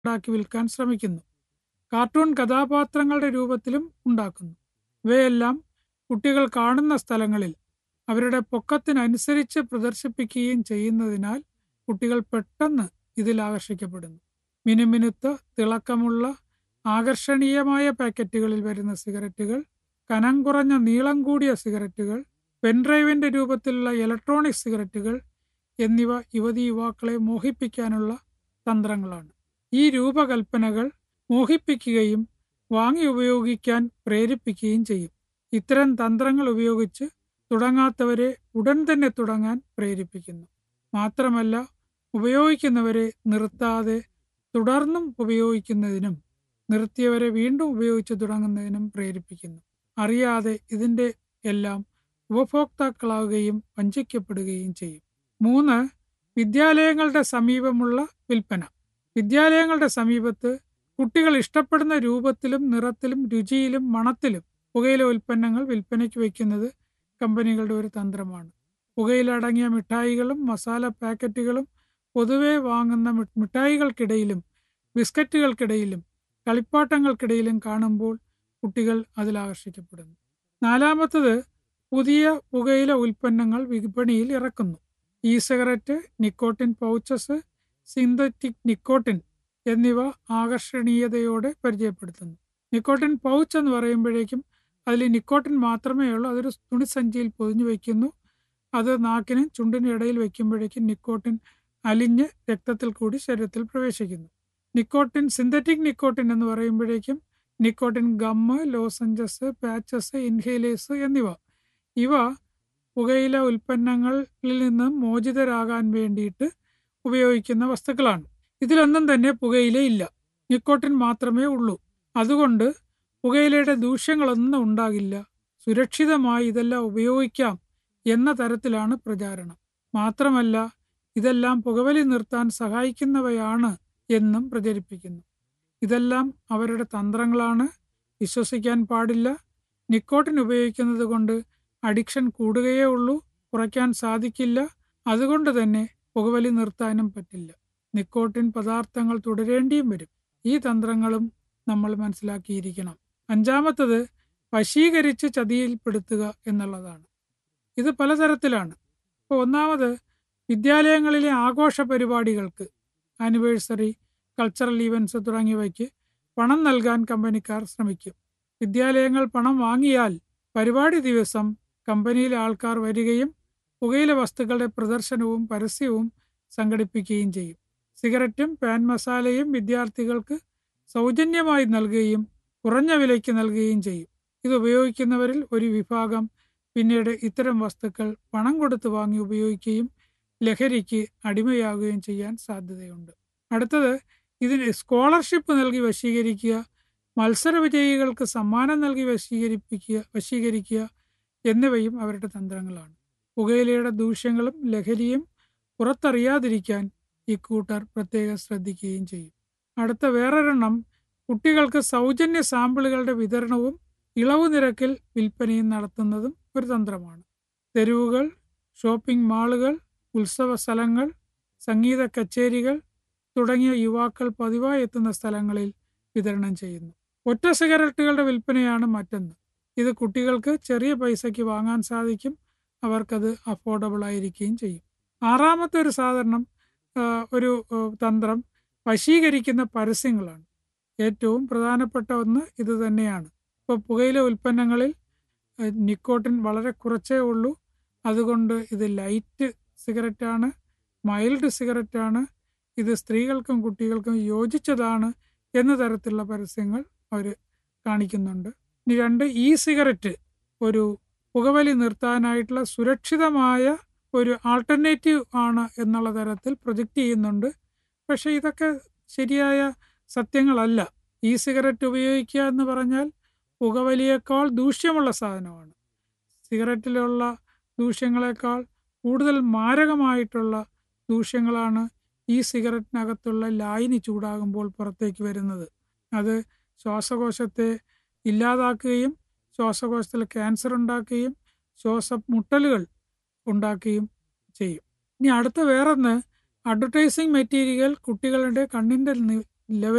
ഉണ്ടാക്കി വിൽക്കാൻ ശ്രമിക്കുന്നു കാർട്ടൂൺ കഥാപാത്രങ്ങളുടെ രൂപത്തിലും ഉണ്ടാക്കുന്നു ഇവയെല്ലാം കുട്ടികൾ കാണുന്ന സ്ഥലങ്ങളിൽ അവരുടെ പൊക്കത്തിനനുസരിച്ച് പ്രദർശിപ്പിക്കുകയും ചെയ്യുന്നതിനാൽ കുട്ടികൾ പെട്ടെന്ന് ഇതിൽ ആകർഷിക്കപ്പെടുന്നു മിനുമിനുത്ത തിളക്കമുള്ള ആകർഷണീയമായ പാക്കറ്റുകളിൽ വരുന്ന സിഗരറ്റുകൾ കനം കുറഞ്ഞ നീളം കൂടിയ സിഗരറ്റുകൾ പെൻഡ്രൈവിന്റെ രൂപത്തിലുള്ള ഇലക്ട്രോണിക് സിഗരറ്റുകൾ എന്നിവ യുവതി യുവാക്കളെ മോഹിപ്പിക്കാനുള്ള തന്ത്രങ്ങളാണ് ഈ രൂപകൽപ്പനകൾ മോഹിപ്പിക്കുകയും വാങ്ങി ഉപയോഗിക്കാൻ പ്രേരിപ്പിക്കുകയും ചെയ്യും ഇത്തരം തന്ത്രങ്ങൾ ഉപയോഗിച്ച് തുടങ്ങാത്തവരെ ഉടൻ തന്നെ തുടങ്ങാൻ പ്രേരിപ്പിക്കുന്നു മാത്രമല്ല ഉപയോഗിക്കുന്നവരെ നിർത്താതെ തുടർന്നും ഉപയോഗിക്കുന്നതിനും നിർത്തിയവരെ വീണ്ടും ഉപയോഗിച്ച് തുടങ്ങുന്നതിനും പ്രേരിപ്പിക്കുന്നു അറിയാതെ ഇതിൻ്റെ എല്ലാം ഉപഭോക്താക്കളാവുകയും വഞ്ചിക്കപ്പെടുകയും ചെയ്യും മൂന്ന് വിദ്യാലയങ്ങളുടെ സമീപമുള്ള വിൽപ്പന വിദ്യാലയങ്ങളുടെ സമീപത്ത് കുട്ടികൾ ഇഷ്ടപ്പെടുന്ന രൂപത്തിലും നിറത്തിലും രുചിയിലും മണത്തിലും പുകയില ഉൽപ്പന്നങ്ങൾ വിൽപ്പനയ്ക്ക് വയ്ക്കുന്നത് കമ്പനികളുടെ ഒരു തന്ത്രമാണ് പുകയില അടങ്ങിയ മിഠായികളും മസാല പാക്കറ്റുകളും പൊതുവെ വാങ്ങുന്ന മിഠായികൾക്കിടയിലും ബിസ്ക്കറ്റുകൾക്കിടയിലും കളിപ്പാട്ടങ്ങൾക്കിടയിലും കാണുമ്പോൾ കുട്ടികൾ അതിൽ ആകർഷിക്കപ്പെടുന്നു നാലാമത്തത് പുതിയ പുകയില ഉൽപ്പന്നങ്ങൾ വിപണിയിൽ ഇറക്കുന്നു e cigarette nicotine pouches synthetic nicotine എന്നിവ ആകർഷണീയതയോടെ പരിചയപ്പെടുത്തുന്നു നിക്കോട്ടിൻ പൗച്ച് എന്ന് പറയുമ്പോഴേക്കും അതിൽ നിക്കോട്ടിൻ മാത്രമേ ഉള്ളൂ അതൊരു തുണിസഞ്ചിയിൽ പൊതിഞ്ഞു വയ്ക്കുന്നു അത് നാക്കിനും ചുണ്ടിനും ഇടയിൽ വയ്ക്കുമ്പോഴേക്കും നിക്കോട്ടിൻ അലിഞ്ഞ് രക്തത്തിൽ കൂടി ശരീരത്തിൽ പ്രവേശിക്കുന്നു നിക്കോട്ടിൻ സിന്തറ്റിക് നിക്കോട്ടിൻ എന്ന് പറയുമ്പോഴേക്കും nicotine gum lozenges patches inhalers എന്നിവ ഇവ പുകയില ഉൽപ്പന്നങ്ങളിൽ നിന്ന് മോചിതരാകാൻ വേണ്ടിയിട്ട് ഉപയോഗിക്കുന്ന വസ്തുക്കളാണ് ഇതിലൊന്നും തന്നെ പുകയില ഇല്ല നിക്കോട്ടിൻ മാത്രമേ ഉള്ളൂ അതുകൊണ്ട് പുകയിലയുടെ ദൂഷ്യങ്ങളൊന്നും ഉണ്ടാകില്ല സുരക്ഷിതമായി ഇതെല്ലാം ഉപയോഗിക്കാം എന്ന തരത്തിലാണ് പ്രചാരണം മാത്രമല്ല ഇതെല്ലാം പുകവലി നിർത്താൻ സഹായിക്കുന്നവയാണ് എന്നും പ്രചരിപ്പിക്കുന്നു ഇതെല്ലാം അവരുടെ തന്ത്രങ്ങളാണ് വിശ്വസിക്കാൻ പാടില്ല നിക്കോട്ടിൻ ഉപയോഗിക്കുന്നത് കൊണ്ട് അഡിക്ഷൻ കൂടുകയേ ഉള്ളൂ കുറയ്ക്കാൻ സാധിക്കില്ല അതുകൊണ്ട് തന്നെ പുകവലി നിർത്താനും പറ്റില്ല നിക്കോട്ടിൻ പദാർത്ഥങ്ങൾ തുടരേണ്ടിയും വരും ഈ തന്ത്രങ്ങളും നമ്മൾ മനസ്സിലാക്കിയിരിക്കണം അഞ്ചാമത്തത് വശീകരിച്ച് ചതിയിൽപ്പെടുത്തുക എന്നുള്ളതാണ് ഇത് പലതരത്തിലാണ് ഇപ്പോൾ ഒന്നാമത് വിദ്യാലയങ്ങളിലെ ആഘോഷ പരിപാടികൾക്ക് ആനിവേഴ്സറി കൾച്ചറൽ ഈവൻസ് തുടങ്ങിയവയ്ക്ക് പണം നൽകാൻ കമ്പനിക്കാർ ശ്രമിക്കും വിദ്യാലയങ്ങൾ പണം വാങ്ങിയാൽ പരിപാടി ദിവസം കമ്പനിയിലെ ആൾക്കാർ വരികയും പുകയില വസ്തുക്കളുടെ പ്രദർശനവും പരസ്യവും സംഘടിപ്പിക്കുകയും ചെയ്യും സിഗരറ്റും പാൻ മസാലയും വിദ്യാർത്ഥികൾക്ക് സൗജന്യമായി നൽകുകയും കുറഞ്ഞ വിലയ്ക്ക് നൽകുകയും ചെയ്യും ഇത് ഉപയോഗിക്കുന്നവരിൽ ഒരു വിഭാഗം പിന്നീട് ഇത്തരം വസ്തുക്കൾ പണം കൊടുത്ത് വാങ്ങി ഉപയോഗിക്കുകയും ലഹരിക്ക് അടിമയാകുകയും ചെയ്യാൻ സാധ്യതയുണ്ട് അടുത്തത് ഇതിന് സ്കോളർഷിപ്പ് നൽകി വശീകരിക്കുക മത്സര വിജയികൾക്ക് സമ്മാനം നൽകി വശീകരിപ്പിക്കുക വശീകരിക്കുക എന്നിവയും അവരുടെ തന്ത്രങ്ങളാണ് പുകയിലയുടെ ദൂഷ്യങ്ങളും ലഹരിയും പുറത്തറിയാതിരിക്കാൻ ഇക്കൂട്ടർ പ്രത്യേകം ശ്രദ്ധിക്കുകയും ചെയ്യും അടുത്ത വേറൊരെണ്ണം കുട്ടികൾക്ക് സൗജന്യ സാമ്പിളുകളുടെ വിതരണവും ഇളവ് നിരക്കിൽ വിൽപ്പനയും നടത്തുന്നതും ഒരു തന്ത്രമാണ് തെരുവുകൾ ഷോപ്പിംഗ് മാളുകൾ ഉത്സവ സ്ഥലങ്ങൾ സംഗീത കച്ചേരികൾ തുടങ്ങിയ യുവാക്കൾ പതിവായി എത്തുന്ന സ്ഥലങ്ങളിൽ വിതരണം ചെയ്യുന്നു ഒറ്റ സിഗരറ്റുകളുടെ വിൽപ്പനയാണ് മറ്റൊന്ന് ഇത് കുട്ടികൾക്ക് ചെറിയ പൈസയ്ക്ക് വാങ്ങാൻ സാധിക്കും അവർക്കത് അഫോർഡബിൾ ആയിരിക്കുകയും ചെയ്യും ആറാമത്തെ ഒരു സാധനം ഒരു തന്ത്രം വശീകരിക്കുന്ന പരസ്യങ്ങളാണ് ഏറ്റവും പ്രധാനപ്പെട്ട ഒന്ന് ഇത് തന്നെയാണ് ഇപ്പോൾ പുകയില ഉൽപ്പന്നങ്ങളിൽ നിക്കോട്ടിൻ വളരെ കുറച്ചേ ഉള്ളൂ അതുകൊണ്ട് ഇത് ലൈറ്റ് സിഗരറ്റാണ് മൈൽഡ് സിഗരറ്റാണ് ഇത് സ്ത്രീകൾക്കും കുട്ടികൾക്കും യോജിച്ചതാണ് എന്ന തരത്തിലുള്ള പരസ്യങ്ങൾ അവർ കാണിക്കുന്നുണ്ട് ഇനി രണ്ട് ഇ സിഗരറ്റ് ഒരു പുകവലി നിർത്താനായിട്ടുള്ള സുരക്ഷിതമായ ഒരു ആൾട്ടർനേറ്റീവ് ആണ് എന്നുള്ള തരത്തിൽ പ്രൊജക്റ്റ് ചെയ്യുന്നുണ്ട് പക്ഷേ ഇതൊക്കെ ശരിയായ സത്യങ്ങളല്ല ഇ സിഗരറ്റ് ഉപയോഗിക്കുക എന്ന് പറഞ്ഞാൽ പുകവലിയേക്കാൾ ദൂഷ്യമുള്ള സാധനമാണ് സിഗരറ്റിലുള്ള ദൂഷ്യങ്ങളെക്കാൾ കൂടുതൽ മാരകമായിട്ടുള്ള ദൂഷ്യങ്ങളാണ് ഈ സിഗരറ്റിനകത്തുള്ള ലായനി ചൂടാകുമ്പോൾ പുറത്തേക്ക് വരുന്നത് അത് ശ്വാസകോശത്തെ ഇല്ലാതാക്കുകയും ശ്വാസകോശത്തിൽ ക്യാൻസർ ഉണ്ടാക്കുകയും ശ്വാസമുട്ടലുകൾ ഉണ്ടാക്കുകയും ചെയ്യും ഇനി അടുത്ത വേറൊന്ന് അഡ്വർടൈസിങ് മെറ്റീരിയൽ കുട്ടികളുടെ കണ്ണിൻ്റെ ലെവൽ